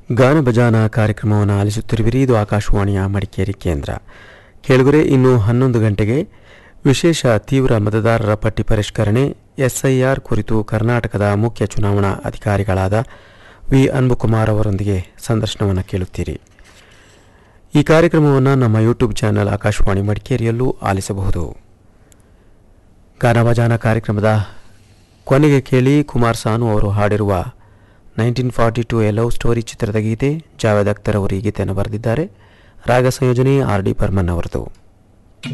ಗಾನ ಭಜಾನ ಕಾರ್ಯಕ್ರಮವನ್ನು ಆಲಿಸುತ್ತಿರುವಿರಿ ಇದು ಆಕಾಶವಾಣಿಯ ಮಡಿಕೇರಿ ಕೇಂದ್ರ ಕೇಳುಗರೆ ಇನ್ನು ಹನ್ನೊಂದು ಗಂಟೆಗೆ ವಿಶೇಷ ತೀವ್ರ ಮತದಾರರ ಪಟ್ಟಿ ಪರಿಷ್ಕರಣೆ ಎಸ್ಐಆರ್ ಕುರಿತು ಕರ್ನಾಟಕದ ಮುಖ್ಯ ಚುನಾವಣಾ ಅಧಿಕಾರಿಗಳಾದ ವಿ ಅನ್ಬುಕುಮಾರ್ ಅವರೊಂದಿಗೆ ಸಂದರ್ಶನವನ್ನು ಕೇಳುತ್ತೀರಿ ಈ ಕಾರ್ಯಕ್ರಮವನ್ನು ನಮ್ಮ ಯೂಟ್ಯೂಬ್ ಚಾನೆಲ್ ಆಕಾಶವಾಣಿ ಮಡಿಕೇರಿಯಲ್ಲೂ ಆಲಿಸಬಹುದು ಗಾನಭಜಾನ ಕಾರ್ಯಕ್ರಮದ ಕೊನೆಗೆ ಕೇಳಿ ಕುಮಾರ್ ಸಾನು ಅವರು ಹಾಡಿರುವ nineteen forty two a love story ಚಿತ್ರದ ಗೀತೆ ಜಾವೇದ್ ಅಖ್ತರ್ ಅವರು ಈ ಗೀತೆಯನ್ನು ಬರೆದಿದ್ದಾರೆ ರಾಗ ಸಂಯೋಜನೆ ಆರ್ ಡಿ ಬರ್ಮನ್ ಅವರದು